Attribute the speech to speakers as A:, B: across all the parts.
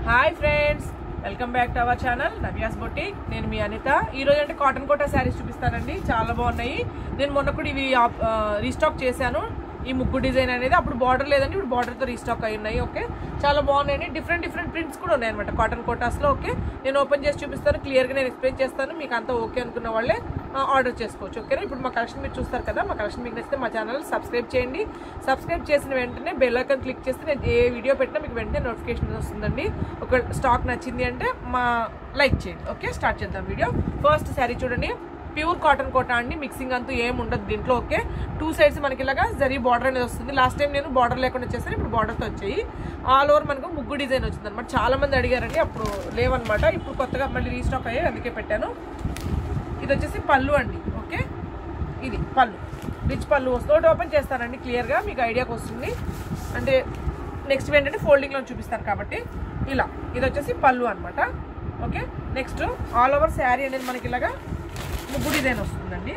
A: Hi friends welcome back to our channel Navya's boutique నేను మీ అనిత ఈ రోజు అంటే కాటన్ కోటా శారీస్ చూపిస్తానండి చాలా బాగున్నాయి నేను మొన్న కూడా ఇవి రీస్టాక్ చేశాను ఈ ముగ్గు డిజైన్ అనేది అప్పుడు బార్డర్ లేదండి ఇప్పుడు బార్డర్తో రీస్టాక్ అయి ఉన్నాయి ఓకే చాలా బాగున్నాయండి డిఫరెంట్ డిఫరెంట్ ప్రింట్స్ కూడా ఉన్నాయి అనమాట కాటన్ కోటాస్లో ఓకే నేను ఓపెన్ చేసి చూపిస్తాను క్లియర్గా నేను ఎక్స్ప్లెయిన్ చేస్తాను మీకు అంతా ఓకే అనుకున్న వాళ్ళే ఆర్డర్ చేసుకోవచ్చు ఓకేనా ఇప్పుడు మా కలెక్షన్ మీరు చూస్తారు కదా మా కలెక్షన్ మీకు నచ్చితే మా ఛానల్ సబ్స్క్రైబ్ చేయండి సబ్స్క్రైబ్ చేసిన వెంటనే బెల్ ఐకాన్ క్లిక్ చేస్తే నేను ఏ వీడియో పెట్టినా మీకు వెంటనే నోటిఫికేషన్ వస్తుందండి ఒక స్టాక్ నచ్చింది అంటే మా లైక్ చేయండి ఓకే స్టార్ట్ చేద్దాం వీడియో ఫస్ట్ శారీ చూడండి ప్యూర్ కాటన్ కోట అండి మిక్సింగ్ అంతా ఏం ఉండదు దీంట్లో ఓకే టూ సైడ్స్ మనకి ఇలాగా జరీ బార్డర్ అనేది వస్తుంది లాస్ట్ టైం నేను బార్డర్ లేకుండా చేస్తాను ఇప్పుడు బార్డర్తో వచ్చాయి ఆల్ ఓవర్ మనకు ముగ్గు డిజైన్ వచ్చింది అనమాట చాలా మంది అడిగారండి అప్పుడు లేవన్నమాట ఇప్పుడు కొత్తగా మళ్ళీ రీస్టాక్ అయ్యాయి అందుకే పెట్టాను ఇది వచ్చేసి పళ్ళు అండి ఓకే ఇది పళ్ళు రిచ్ పళ్ళు వస్తుంది ఒకటి ఓపెన్ చేస్తానండి క్లియర్గా మీకు ఐడియాకి వస్తుంది అంటే నెక్స్ట్ ఏంటంటే ఫోల్డింగ్లో చూపిస్తాను కాబట్టి ఇలా ఇది వచ్చేసి పళ్ళు అనమాట okay next all over sari అనేది మనకి ఇలాగా ముగ్గు డిజైన్ వస్తుందండి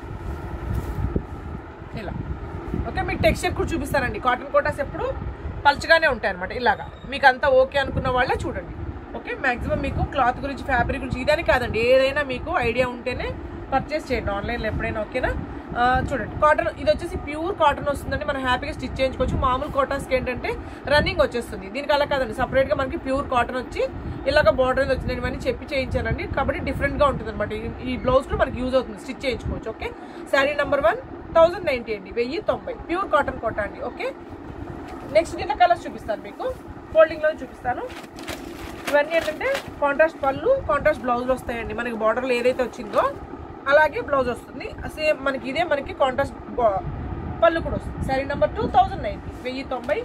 A: ఇలా ఓకే మీకు టెక్స్చర్ కూడా చూపిస్తానండి కాటన్ కోటాస్ ఎప్పుడు పలుచగానే ఉంటాయి అనమాట ఇలాగా మీకు అంతా ఓకే అనుకున్న వాళ్ళే చూడండి ఓకే మ్యాక్సిమం మీకు క్లాత్ గురించి ఫ్యాబ్రిక్ గురించి ఇదని కాదండి ఏదైనా మీకు ఐడియా ఉంటేనే పర్చేస్ చేయండి ఆన్లైన్లో ఎప్పుడైనా ఓకేనా ఆ, చూడండి కాటన్ ఇది వచ్చేసి ప్యూర్ కాటన్ వస్తుందండి మనం హ్యాపీగా స్టిచ్ చేయించుకోవచ్చు మామూలు కాటన్స్కి ఏంటంటే రన్నింగ్ వచ్చేస్తుంది దీనికి అలా కాదండి సపరేట్గా మనకి ప్యూర్ కాటన్ వచ్చి ఇలాగ బార్డర్ అనేది వచ్చింది ఇవన్నీ చెప్పి చేయించానండి కాబట్టి డిఫరెంట్గా ఉంటుంది అనమాట ఈ బ్లౌజ్ కూడా మనకి యూజ్ అవుతుంది స్టిచ్ చేయించుకోవచ్చు okay sari number one thousand ninety అండి వెయ్యి తొంభై ప్యూర్ కాటన్ కోట అండి ఓకే నెక్స్ట్ దీంట్లో కలర్స్ చూపిస్తాను మీకు ఫోల్డింగ్లో చూపిస్తాను ఇవన్నీ ఏంటంటే కాంట్రాస్ట్ పళ్ళు కాంట్రాస్ట్ బ్లౌజులు వస్తాయండి మనకి బార్డర్లో ఏదైతే వచ్చిందో అలాగే బ్లౌజ్ వస్తుంది సేమ్ మనకి ఇదే మనకి కాంట్రాస్ట్ పళ్ళు కూడా వస్తుంది sari number two thousand ninety వెయ్యి తొంభై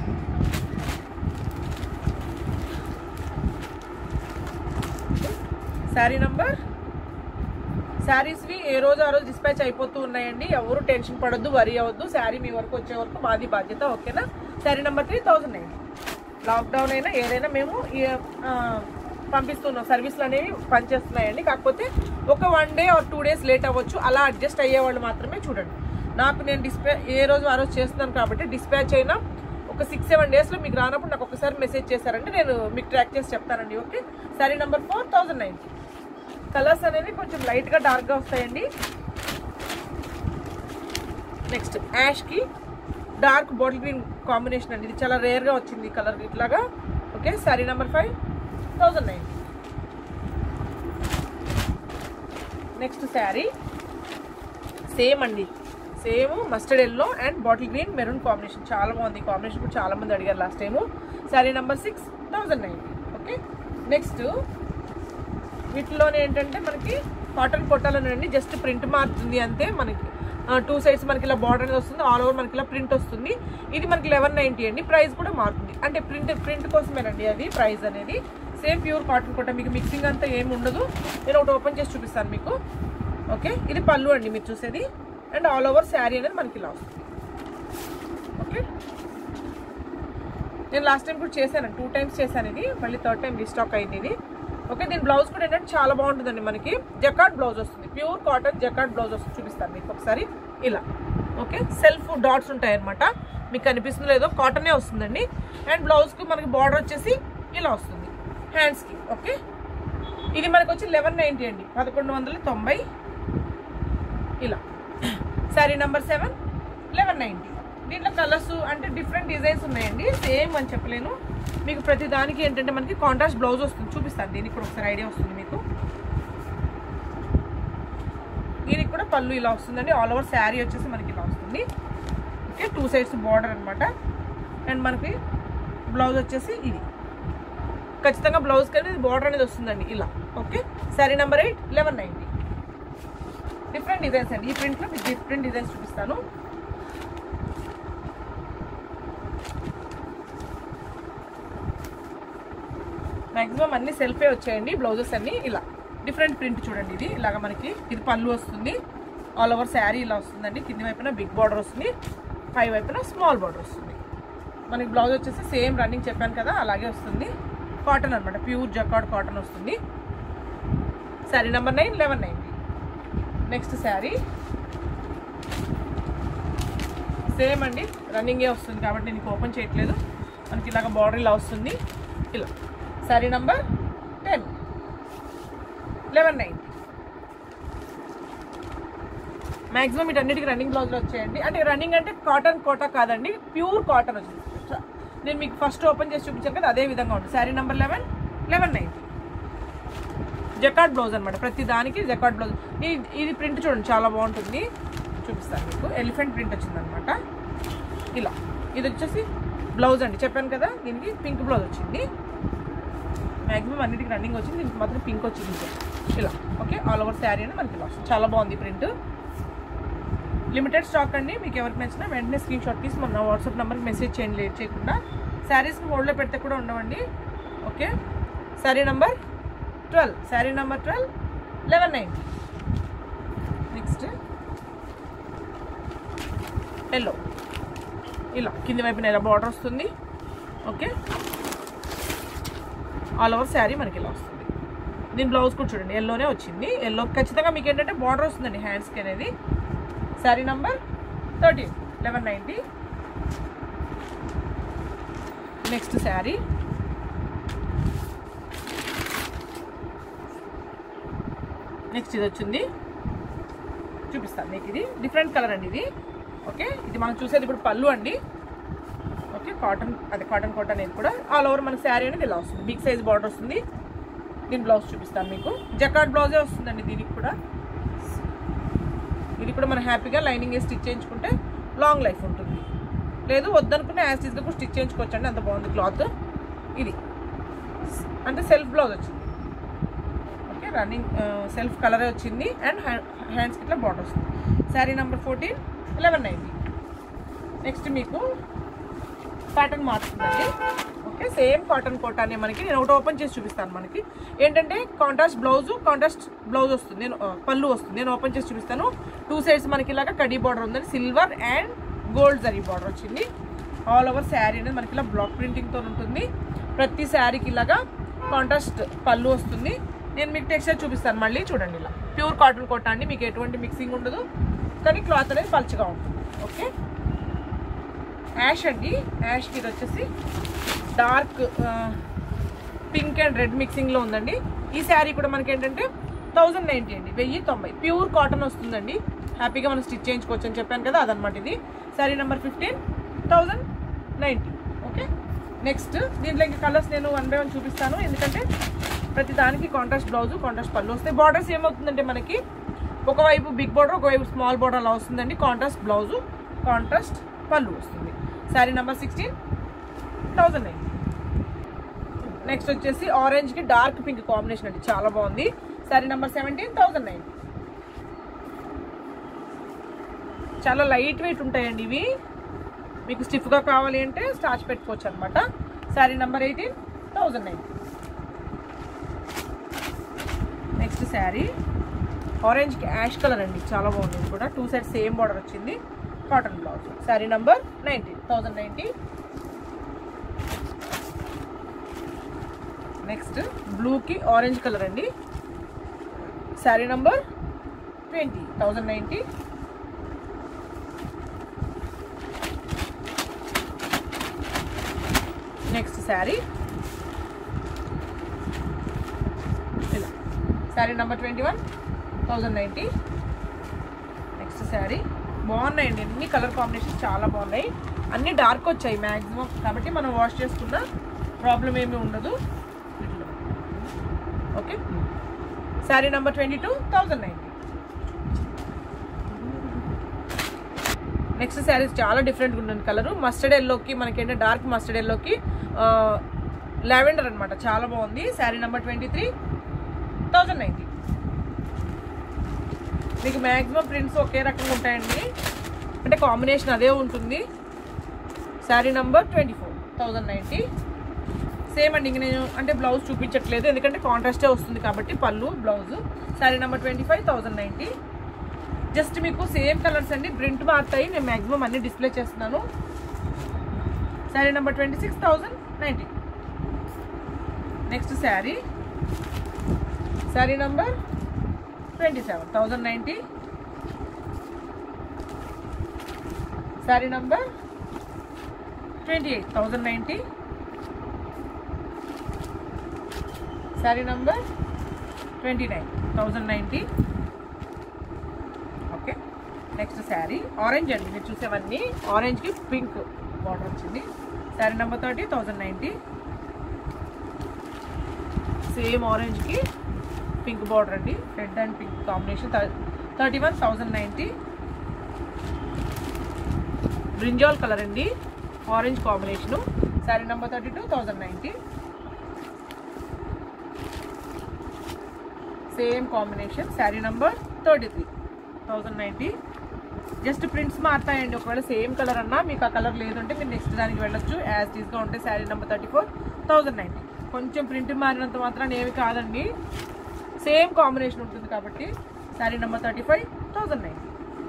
A: శారీ నంబర్ శారీస్వి ఏ రోజు ఆ రోజు డిస్పాచ్ అయిపోతూ ఉన్నాయండి ఎవరు టెన్షన్ పడొద్దు వరి అవ్వద్దు శారీ మీ వరకు వచ్చే వరకు మాది బాధ్యత ఓకేనా sari number three thousand nine lockdown అయినా ఏదైనా మేము ఈ, ఆ, పంపిస్తున్నాం సర్వీసులు అనేవి పనిచేస్తున్నాయండి కాకపోతే ఒక one day or two days late అవ్వచ్చు అలా అడ్జస్ట్ అయ్యే వాళ్ళు మాత్రమే చూడండి నాకు నేను డిస్పా ఏ రోజు ఆ రోజు చేస్తున్నాను కాబట్టి డిస్పాచ్ అయినా ఒక సిక్స్ సెవెన్ డేస్లో మీకు రానప్పుడు నాకు ఒకసారి మెసేజ్ చేశారంటే నేను మీకు ట్రాక్ చేసి చెప్తానండి okay sari number four thousand ninety colours అనేది కొంచెం లైట్గా డార్క్గా వస్తాయండి నెక్స్ట్ యాష్కి డార్క్ బాటిల్ గ్రీన్ కాంబినేషన్ అండి ఇది చాలా రేర్గా వచ్చింది ఈ కలర్ ఇట్లాగా okay sari number five thousand nine next sari same అండి same mustard yellow and bottle green maroon combination చాలా బాగుంది ఈ కాంబినేషన్ కూడా చాలా మంది అడిగారు last time sari number six thousand nine okay next వీటిలోనే ఏంటంటే మనకి కాటన్ కొట్టాలనండి జస్ట్ ప్రింట్ మారుతుంది అంతే మనకి టూ సైడ్స్ మనకి ఇలా బార్డర్ అనేది వస్తుంది ఆల్ ఓవర్ మనకి ఇలా ప్రింట్ వస్తుంది ఇది మనకి లెవెన్ నైంటీ అండి ప్రైస్ కూడా మారుతుంది అంటే ప్రింట్ ప్రింట్ కోసమేనండి అది ప్రైస్ అనేది సేమ్ ప్యూర్ కాటన్ కొట్ట మీకు మిక్సింగ్ అంతా ఏమి ఉండదు నేను ఒకటి ఓపెన్ చేసి చూపిస్తాను మీకు ఓకే ఇది పళ్ళు అండి మీరు చూసేది అండ్ ఆల్ ఓవర్ శారీ అనేది మనకి ఇలా వస్తుంది ఓకే నేను లాస్ట్ టైం కూడా చేశాను టూ టైమ్స్ చేశాను ఇది మళ్ళీ థర్డ్ టైం రీస్టాక్ అయింది ఇది ఓకే దీని బ్లౌజ్ కూడా ఏంటంటే చాలా బాగుంటుందండి మనకి జకాట్ బ్లౌజ్ వస్తుంది ప్యూర్ కాటన్ జకాట్ బ్లౌజ్ వస్తుంది చూపిస్తాను మీకు ఒకసారి ఇలా ఓకే సెల్ఫ్ డాట్స్ ఉంటాయి అనమాట మీకు కనిపిస్తుందో లేదో కాటనే వస్తుందండి అండ్ బ్లౌజ్కి మనకి బార్డర్ వచ్చేసి ఇలా వస్తుంది హ్యాండ్స్కి ఓకే ఇది మనకు వచ్చి లెవెన్ నైంటీ అండి పదకొండు వందల తొంభై ఇలా sari number seven eleven ninety దీంట్లో కలర్స్ అంటే డిఫరెంట్ డిజైన్స్ ఉన్నాయండి సేమ్ అని చెప్పలేను మీకు ప్రతి దానికి ఏంటంటే మనకి కాంట్రాస్ట్ బ్లౌజ్ వస్తుంది చూపిస్తాను దీనికి కూడా ఒకసారి ఐడియా వస్తుంది మీకు దీనికి కూడా పళ్ళు ఇలా వస్తుందండి ఆల్ ఓవర్ శారీ వచ్చేసి మనకి ఇలా వస్తుంది ఓకే టూ సైడ్స్ బార్డర్ అనమాట అండ్ మనకి బ్లౌజ్ వచ్చేసి ఇది ఖచ్చితంగా బ్లౌజ్ కానీ బార్డర్ అనేది వస్తుందండి ఇలా okay sari number eight eleven ninety different designs అండి ఈ ప్రింట్లో మీకు డిఫరెంట్ డిజైన్స్ చూపిస్తాను మ్యాక్సిమం అన్ని సెల్ఫే వచ్చాయండి బ్లౌజెస్ అన్ని ఇలా డిఫరెంట్ ప్రింట్ చూడండి ఇది ఇలాగ మనకి ఇది పళ్ళు వస్తుంది ఆల్ ఓవర్ శారీ ఇలా వస్తుందండి కింది వైపున బిగ్ బార్డర్ వస్తుంది పై వైపున స్మాల్ బార్డర్ వస్తుంది మనకి బ్లౌజ్ వచ్చేసి సేమ్ రన్నింగ్ చెప్పాను కదా అలాగే వస్తుంది కాటన్ అనమాట ప్యూర్ జకాడ్ కాటన్ వస్తుంది sari number nine eleven ninety next sari same అండి రన్నింగే వస్తుంది కాబట్టి నేను ఓపెన్ చేయట్లేదు మనకి ఇలాగ బార్డర్ ఇలా వస్తుంది ఇలా sari number ten eleven nine maximum వీటన్నిటికి రన్నింగ్ బ్లౌజ్లో వచ్చాయండి అంటే రన్నింగ్ అంటే కాటన్ కోటా కాదండి ప్యూర్ కాటన్ వచ్చింది నేను మీకు ఫస్ట్ ఓపెన్ చేసి చూపించాను కదా అదే విధంగా ఉంది sari number eleven eleven ninety jacquard blouse అనమాట ప్రతి దానికి జకాట్ బ్లౌజ్ ఇది ఇది ప్రింట్ చూడండి చాలా బాగుంటుంది చూపిస్తాను మీకు ఎలిఫెంట్ ప్రింట్ వచ్చిందనమాట ఇలా ఇది వచ్చేసి బ్లౌజ్ అండి చెప్పాను కదా దీనికి పింక్ బ్లౌజ్ వచ్చింది మ్యాక్సిమం అన్నిటికి రన్నింగ్ వచ్చింది దీనికి మాత్రం పింక్ వచ్చింది ఇలా ఓకే ఆల్ ఓవర్ శారీ అని మనకి ఇలా వస్తుంది చాలా బాగుంది ప్రింట్ లిమిటెడ్ స్టాక్ అండి మీకు ఎవరికి నచ్చినా వెంటనే స్క్రీన్ షాట్ తీసి మన వాట్సాప్ నెంబర్కి మెసేజ్ చేయండి లేట్ చేయకుండా శారీస్ని హోల్డ్లో పెడితే కూడా ఉండవండి okay sari number twelve sari number twelve eleven nine next yellow ఇలా కింది వైపున ఇలా బార్డర్ వస్తుంది ఓకే ఆల్ ఓవర్ శారీ మనకి ఇలా వస్తుంది దీని బ్లౌజ్ కూడా చూడండి ఎల్లోనే వచ్చింది ఎల్లో ఖచ్చితంగా మీకు ఏంటంటే బార్డర్ వస్తుందండి హ్యాండ్స్కి అనేది sari number thirteen eleven ninety next sari next ఇది వచ్చింది చూపిస్తాను మీకు ఇది డిఫరెంట్ కలర్ అండి ఇది ఓకే ఇది మనం చూసేది ఇప్పుడు పళ్ళు అండి ఓకే కాటన్ అదే కాటన్ కోట్ అనేది కూడా ఆల్ ఓవర్ మన శారీ అనేది ఇలా వస్తుంది బిగ్ సైజ్ బార్డర్ వస్తుంది దీని బ్లౌజ్ చూపిస్తాను మీకు జకాట్ బ్లౌజే వస్తుందండి దీనికి కూడా ఇది కూడా మనం హ్యాపీగా లైనింగ్ వేసి స్టిచ్ చేయించుకుంటే లాంగ్ లైఫ్ ఉంటుంది లేదు వద్దనుకుంటే యాస్టీస్గా కూడా స్టిచ్ చేయించుకోవచ్చు అండి అంత బాగుంది క్లాత్ ఇది అంటే సెల్ఫ్ బ్లౌజ్ వచ్చింది ఓకే రన్నింగ్ సెల్ఫ్ కలరే వచ్చింది అండ్ హ్యాండ్స్కి ఇట్లా బార్డర్ వస్తుంది sari number fourteen eleven ninety next మీకు ప్యాటర్న్ మారుతుందండి ఓకే సేమ్ కాటన్ కోటానే మనకి నేను ఒకటి ఓపెన్ చేసి చూపిస్తాను మనకి ఏంటంటే కాంట్రాస్ట్ బ్లౌజ్ కాంట్రాస్ట్ బ్లౌజ్ వస్తుంది నేను ఆ, పళ్ళు వస్తుంది నేను ఓపెన్ చేసి చూపిస్తాను టూ సైడ్స్ మనకి ఇలాగా కడీ బార్డర్ ఉందండి silver and gold zari border వచ్చింది ఆల్ ఓవర్ శారీ అనేది మనకి ఇలా బ్లాక్ ప్రింటింగ్తో ఉంటుంది ప్రతి శారీకి ఇలాగా కాంట్రాస్ట్ పళ్ళు వస్తుంది నేను మీకు టెక్స్చర్ చూపిస్తాను మళ్ళీ చూడండి ఇలా ప్యూర్ కాటన్ కోట అండి మీకు ఎటువంటి మిక్సింగ్ ఉండదు కానీ క్లాత్ అనేది పలుచగా ఉంటుంది ఓకే యాష్ అండి యాష్కి ఇది వచ్చేసి డార్క్ పింక్ అండ్ రెడ్ మిక్సింగ్లో ఉందండి ఈ శారీ కూడా మనకి ఏంటంటే థౌజండ్ నైంటీ అండి వెయ్యి తొంభై ప్యూర్ కాటన్ వస్తుందండి హ్యాపీగా మనం స్టిచ్ చేయించుకోవచ్చు అని చెప్పాను కదా అదనమాట ఇది sari number fifteen thousand ninety okay next దీంట్లో ఇంకా కలర్స్ నేను వన్ బై వన్ చూపిస్తాను ఎందుకంటే ప్రతి దానికి కాంట్రాస్ట్ బ్లౌజ్ కాంట్రాస్ట్ పళ్ళు వస్తాయి బార్డర్స్ ఏమవుతుందంటే మనకి ఒకవైపు బిగ్ బార్డర్ ఒకవైపు స్మాల్ బార్డర్ అలా వస్తుందండి కాంట్రాస్ట్ బ్లౌజ్ కాంట్రాస్ట్ పళ్ళు వస్తుంది sari number sixteen thousand nine next వచ్చేసి ఆరెంజ్కి డార్క్ పింక్ కాంబినేషన్ అండి చాలా బాగుంది sari number seventeen thousand nine చాలా లైట్ వెయిట్ ఉంటాయండి ఇవి మీకు స్టిఫ్గా కావాలి అంటే స్టార్చ్ పెట్టుకోవచ్చు అనమాట sari number eighteen thousand nine next sari ఆరెంజ్కి యాష్ కలర్ అండి చాలా బాగుంది ఇది కూడా టూ సైడ్ సేమ్ బార్డర్ వచ్చింది cotton blouse sari number nineteen thousand ninety next బ్లూకి ఆరెంజ్ కలర్ అండి sari number twenty thousand ninety next sari ఇలా sari number twenty one thousand ninety next sari బాగున్నాయండి అన్ని కలర్ కాంబినేషన్స్ చాలా బాగున్నాయి అన్ని డార్క్ వచ్చాయి మ్యాక్సిమం కాబట్టి మనం వాష్ చేసుకున్న ప్రాబ్లం ఏమీ ఉండదు okay sari number twenty two thousand ninety next saris చాలా డిఫరెంట్గా ఉంటుంది కలరు మస్టర్డ్ ఎల్లోకి మనకి ఏంటంటే డార్క్ మస్టర్డ్ ఎల్లోకి లావెండర్ అనమాట చాలా బాగుంది sari number twenty three thousand ninety మీకు మ్యాక్సిమం ప్రింట్స్ ఒకే రకంగా ఉంటాయండి అంటే కాంబినేషన్ అదే ఉంటుంది sari number twenty four thousand ninety same అండి ఇంక నేను అంటే బ్లౌజ్ చూపించట్లేదు ఎందుకంటే కాంట్రాస్టే వస్తుంది కాబట్టి pallu blouse sari number twenty five thousand ninety just మీకు సేమ్ కలర్స్ అండి ప్రింట్ మారుతాయి నేను మ్యాక్సిమం అన్ని డిస్ప్లే చేస్తున్నాను sari number twenty six thousand ninety next sari sari number twenty seven thousand ninety sari number twenty eight thousand ninety sari number twenty nine thousand ninety okay next sari orange అండి మీరు చూసేవన్నీ ఆరెంజ్కి పింక్ బార్డర్ వచ్చింది sari number thirty thousand ninety same ఆరెంజ్కి pink border అండి red and pink combination thirty one thousand ninety brinjal colour అండి orange combination sari number thirty two thousand ninety same combination sari number thirty three thousand ninety just prints మారుతాయండి ఒకవేళ same colour అన్నా మీకు ఆ colour లేదంటే మీరు next దానికి వెళ్ళొచ్చు యాజ్ టీస్గా ఉంటే sari number thirty four thousand ninety కొంచెం ప్రింట్ మారినంత మాత్రాన్ని ఏమి కాదండి సేమ్ కాంబినేషన్ ఉంటుంది కాబట్టి sari number thirty five thousand ninety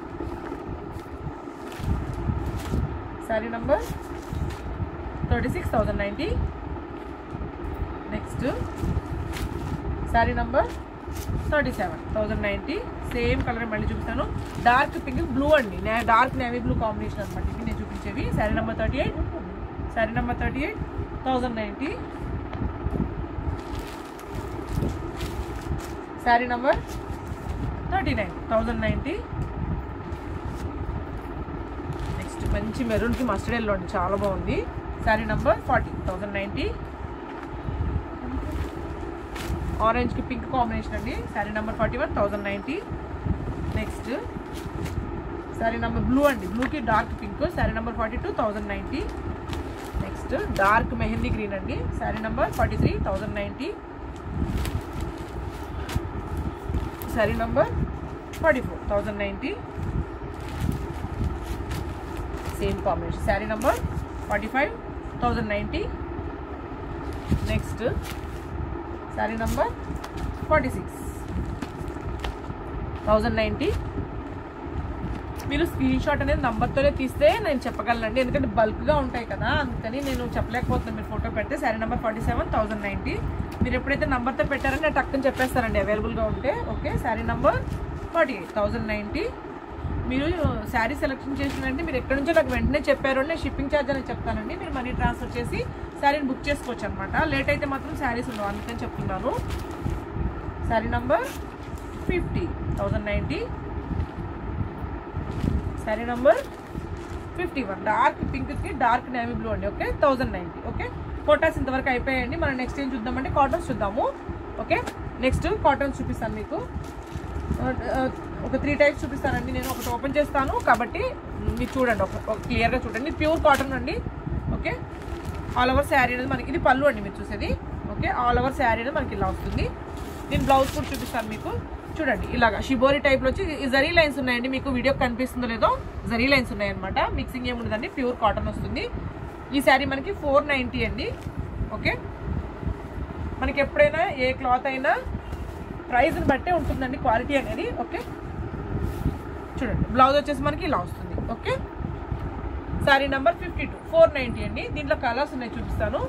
A: sari number thirty six thousand ninety next sari number thirty seven thousand ninety same colour మళ్ళీ చూపిస్తాను డార్క్ పింక్ బ్లూ అండి నే- డార్క్ నేవీ బ్లూ కాంబినేషన్ అనమాట ఇవి నేను చూపించేవి sari number thirty eight sari number thirty eight thousand ninety sari number thirty nine thousand ninety next మంచి మెరూన్కి మస్టర్డ్ ఎల్లో అండి చాలా బాగుంది sari number forty thousand ninety ఆరెంజ్కి పింక్ కాంబినేషన్ అండి sari number forty one thousand ninety next sari number blue అండి బ్లూకి dark pink sari number forty two thousand ninety next dark mehndi green అండి sari number forty three thousand ninety sari number forty four thousand ninety same combination sari number forty five thousand ninety next sari number forty six thousand ninety మీరు screenshot అనేది నంబర్తోనే తీస్తే నేను చెప్పగలనండి ఎందుకంటే బల్క్గా ఉంటాయి కదా అందుకని నేను చెప్పలేకపోతున్నాను మీరు ఫోటో పెడితే sari number forty seven thousand ninety మీరు ఎప్పుడైతే నంబర్తో పెట్టారో నేను టక్కుని చెప్పేస్తానండి అవైలబుల్గా ఉంటే okay sari number forty eight thousand ninety మీరు శారీ సెలెక్షన్ చేసినంటే మీరు ఎక్కడి నుంచో నాకు వెంటనే చెప్పారు నేను షిప్పింగ్ ఛార్జ్ అనేది చెప్తానండి మీరు మనీ ట్రాన్స్ఫర్ చేసి శారీని బుక్ చేసుకోవచ్చు అనమాట లేట్ అయితే మాత్రం శారీస్ ఉండవు అందుకని చెప్తున్నాను sari number fifty thousand ninety sari number fifty one dark పింక్కి డార్క్ నేవీ బ్లూ అండి okay thousand ninety okay quotas ఇంతవరకు అయిపోయాయండి మనం నెక్స్ట్ ఏం చూద్దామంటే కాటన్స్ చూద్దాము ఓకే నెక్స్ట్ కాటన్స్ చూపిస్తాను మీకు ఆ, ఆ, ఒక త్రీ టైప్స్ చూపిస్తానండి నేను ఒకటి ఓపెన్ చేస్తాను కాబట్టి మీరు చూడండి ఒక క్లియర్గా చూడండి ప్యూర్ కాటన్ అండి ఓకే ఆల్ ఓవర్ శారీ అనేది మనకి ఇది పళ్ళు అండి మీరు చూసేది ఓకే ఆల్ ఓవర్ శారీ అనేది మనకి ఇలా వస్తుంది నేను బ్లౌజ్ కూడా చూపిస్తాను మీకు చూడండి ఇలాగా షిబోరి టైప్లో వచ్చి ఈ జరీ లైన్స్ ఉన్నాయండి మీకు వీడియో కనిపిస్తుందో లేదో జరీ లైన్స్ ఉన్నాయన్నమాట మిక్సింగ్ ఏముండదండి ప్యూర్ కాటన్ వస్తుంది ఈ శారీ మనకి ఫోర్ నైంటీ అండి ఓకే మనకి ఎప్పుడైనా ఏ క్లాత్ అయినా ప్రైస్ని బట్టే ఉంటుందండి క్వాలిటీ అనేది ఓకే చూడండి బ్లౌజ్ వచ్చేసి మనకి ఇలా వస్తుంది okay sari number fifty two four ninety అండి దీంట్లో కలర్స్ ఉన్నాయి చూపిస్తాను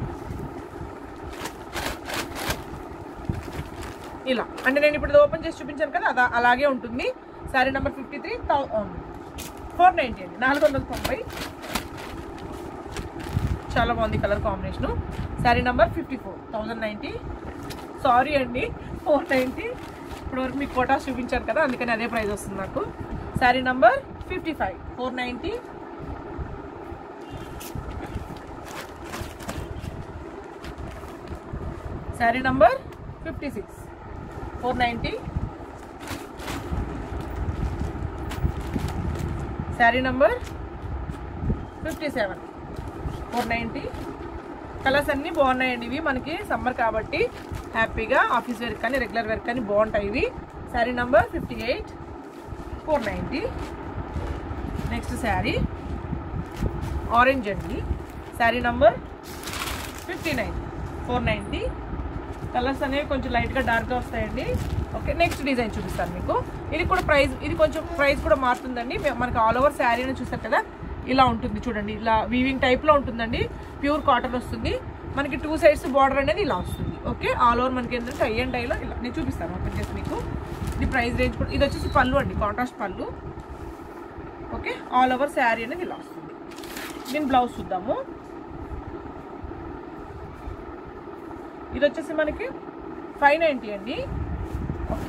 A: ఇలా అంటే నేను ఇప్పుడు ఓపెన్ చేసి చూపించాను కదా అదా అలాగే ఉంటుంది sari number fifty three thou four ninety అండి నాలుగు వందల తొంభై చాలా బాగుంది colour combination sari number fifty four thousand ninety sorry అండి ఫోర్ నైంటీ ఇప్పటివరకు మీకు ఫోటోస్ చూపించాను కదా అందుకని అదే ప్రైస్ వస్తుంది నాకు sari number fifty five four ninety sari number fifty six four ninety sari number fifty seven four ninety colours అన్నీ బాగున్నాయండి ఇవి మనకి సమ్మర్ కాబట్టి హ్యాపీగా ఆఫీస్ వేర్ కానీ రెగ్యులర్ వేర్ కానీ బాగుంటాయి ఇవి sari number fifty eight four ninety next sari orange అండి sari number fifty nine four ninety colours అనేవి కొంచెం లైట్గా డార్క్గా వస్తాయండి ఓకే నెక్స్ట్ డిజైన్ చూపిస్తాను మీకు ఇది కూడా ప్రైస్ ఇది కొంచెం ప్రైస్ కూడా మారుతుందండి మే- మనకి ఆల్ ఓవర్ శారీని చూస్తారు కదా ఇలా ఉంటుంది చూడండి ఇలా వీవింగ్ టైప్లో ఉంటుందండి ప్యూర్ కాటన్ వస్తుంది మనకి టూ సైడ్స్ బార్డర్ అనేది ఇలా వస్తుంది ఓకే ఆల్ ఓవర్ మనకి ఏంటంటే టై అండ్ టైలో ఇలా నేను చూపిస్తాను ఓపెన్ చేసి మీకు ఇది ప్రైస్ రేంజ్ కూడా ఇది వచ్చేసి పళ్ళు అండి కాంట్రాస్ట్ పళ్ళు ఓకే ఆల్ ఓవర్ శారీ అనేది ఇలా వస్తుంది దీని బ్లౌజ్ చూద్దాము ఇది వచ్చేసి మనకి ఫైవ్ నైంటీ అండి ఓకే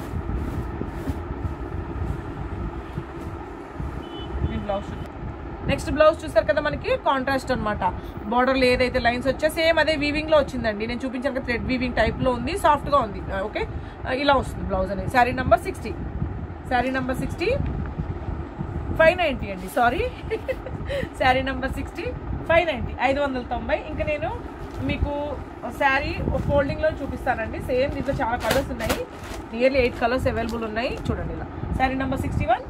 A: ఈ బ్లౌజ్ నెక్స్ట్ బ్లౌజ్ చూసారు కదా మనకి కాంట్రాస్ట్ అనమాట బార్డర్లో ఏదైతే లైన్స్ వచ్చా సేమ్ అదే వీవింగ్ లో వచ్చిందండి నేను చూపించాను కదా థ్రెడ్ వీవింగ్ టైప్ లో ఉంది సాఫ్ట్ గా ఉంది ఓకే ఇలా వస్తుంది బ్లౌజ్ అనేది sari number sixty sari number sixty five ninety అండి sorry sari number sixty five ninety ఐదు వందల తొంభై ఇంకా నేను మీకు శారీ ఫోల్డింగ్లో చూపిస్తానండి సేమ్ దీంట్లో చాలా కలర్స్ ఉన్నాయి నియర్లీ ఎయిట్ కలర్స్ అవైలబుల్ ఉన్నాయి చూడండి ఇలా sari number sixty one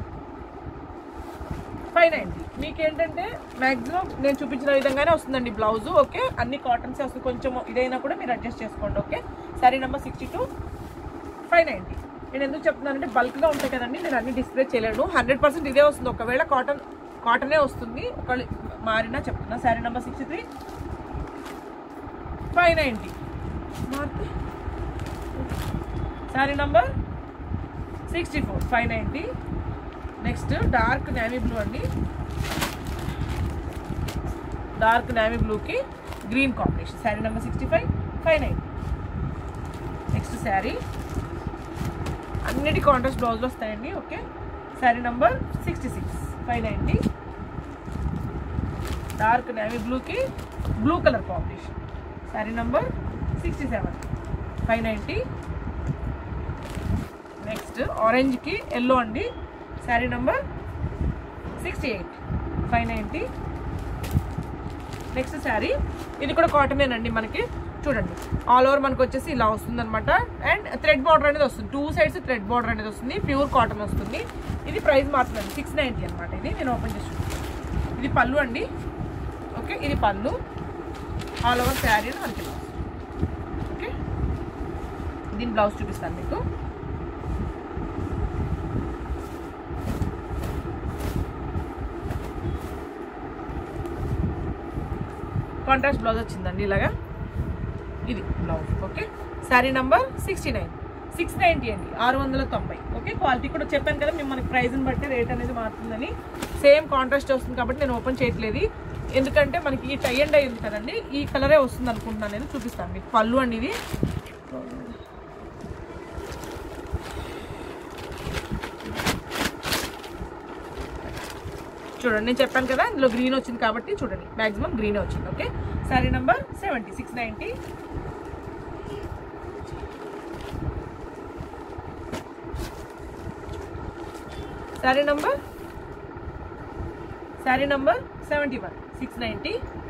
A: five ninety మీకు ఏంటంటే మ్యాక్సిమం నేను చూపించిన విధంగానే వస్తుందండి బ్లౌజ్ ఓకే అన్ని కాటన్స్ వస్తుంది కొంచెం ఇదైనా కూడా మీరు అడ్జస్ట్ చేసుకోండి okay sari number sixty two five ninety నేను ఎందుకు చెప్తున్నానంటే బల్క్గా ఉంటాయి కదండి నేను అన్ని డిస్ప్లే చేయలేను హండ్రెడ్ పర్సెంట్ ఇదే వస్తుంది ఒకవేళ కాటన్ కాటనే వస్తుంది ఒకవేళ మారినా చెప్తున్నా sari number sixty three five ninety మారితే sari number sixty four five ninety next dark navy blue అండి డార్క్ నేవీ బ్లూకి green combination sari number sixty five five nine next sari అన్నిటి కాంట్రాస్ట్ బ్లౌజ్లు వస్తాయండి okay sari number sixty six five ninety dark navy బ్లూకి blue colour combination sari number sixty seven five ninety next ఆరెంజ్కి yellow అండి sari number sixty eight five ninety next sari ఇది కూడా కాటనేనండి మనకి చూడండి ఆల్ ఓవర్ మనకు వచ్చేసి ఇలా వస్తుంది అనమాట అండ్ థ్రెడ్ బార్డర్ అనేది వస్తుంది టూ సైడ్స్ థ్రెడ్ బార్డర్ అనేది వస్తుంది ప్యూర్ కాటన్ వస్తుంది ఇది ప్రైస్ మాత్రమే సిక్స్ నైంటీ అనమాట ఇది నేను ఓపెన్ చేసి చూపిస్తాను. ఇది పళ్ళు అండి ఓకే ఇది పళ్ళు ఆల్ ఓవర్ శారీ అని మనకి ఇలా వస్తుంది. ఓకే దీని బ్లౌజ్ చూపిస్తాను మీకు కాంట్రాస్ట్ బ్లౌజ్ వచ్చిందండి ఇలాగా ఇది blouse okay sari number sixty nine six ninety అండి ఆరు వందల తొంభై ఓకే క్వాలిటీ కూడా చెప్పాను కదా మేము మనకి ప్రైస్ని బట్టి రేట్ అనేది మారుతుందని సేమ్ కాంట్రాస్ట్ వస్తుంది కాబట్టి నేను ఓపెన్ చేయట్లేదు ఎందుకంటే మనకి ఈ టై అండ్ అయి ఉంది కదండి ఈ కలరే వస్తుంది అనుకుంటున్నాను నేను చూపిస్తాను మీకు పళ్ళు అండి ఇది చూడండి నేను చెప్పాను కదా ఇందులో గ్రీన్ వచ్చింది కాబట్టి చూడండి మాక్సిమం గ్రీన్ వచ్చింది okay sari number seventy six ninety sari number sari number seventy one six ninety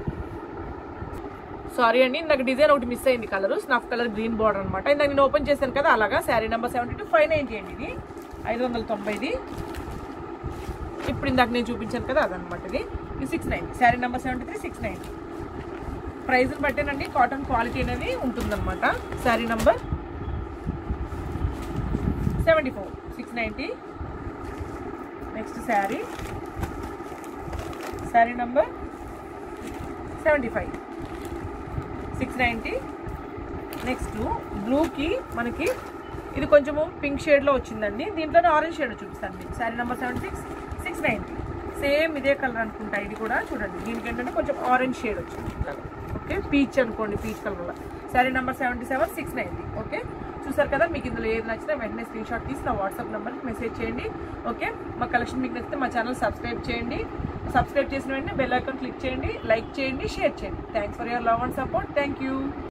A: sorry అండి ఇందాక డిజైన్ ఒకటి మిస్ అయింది colour snuff colour green border అనమాట ఇందాక నేను ఓపెన్ చేశాను కదా అలాగా sari number seventy two five ninety అండి ఇది ఐదు వందల తొంభైది ఇప్పుడు ఇందాక నేను చూపించాను కదా అదనమాట ఇది ఇది six ninety sari number seventy three six ninety ప్రైస్ని బట్టేనండి కాటన్ క్వాలిటీ అనేది ఉంటుందన్నమాట sari number seventy four six ninety next sari sari number seventy five six ninety next బ్లూకి మనకి ఇది కొంచెము పింక్ షేడ్లో వచ్చిందండి దీంట్లోనే ఆరెంజ్ షేడ్ చూపిస్తాను మీకు sari number seventy six six ninety same ఇదే కలర్ అనుకుంటా ఇది కూడా చూడండి దీనికి ఏంటంటే కొంచెం ఆరెంజ్ షేడ్ వచ్చింది ఓకే పీచ్ అనుకోండి peach colour sari number seventy seven six ninety okay చూసారు కదా మీకు ఇందులో ఏది నచ్చినా వెంటనే స్క్రీన్ షాట్ తీసి నా వాట్సాప్ నెంబర్కి మెసేజ్ చేయండి ఓకే మా కలెక్షన్ మీకు నచ్చితే మా ఛానల్ సబ్స్క్రైబ్ చేయండి సబ్స్క్రైబ్ చేసిన వెంటనే బెల్ ఐకాన్ క్లిక్ చేయండి లైక్ చేయండి షేర్ చేయండి thanks for your love and support thank you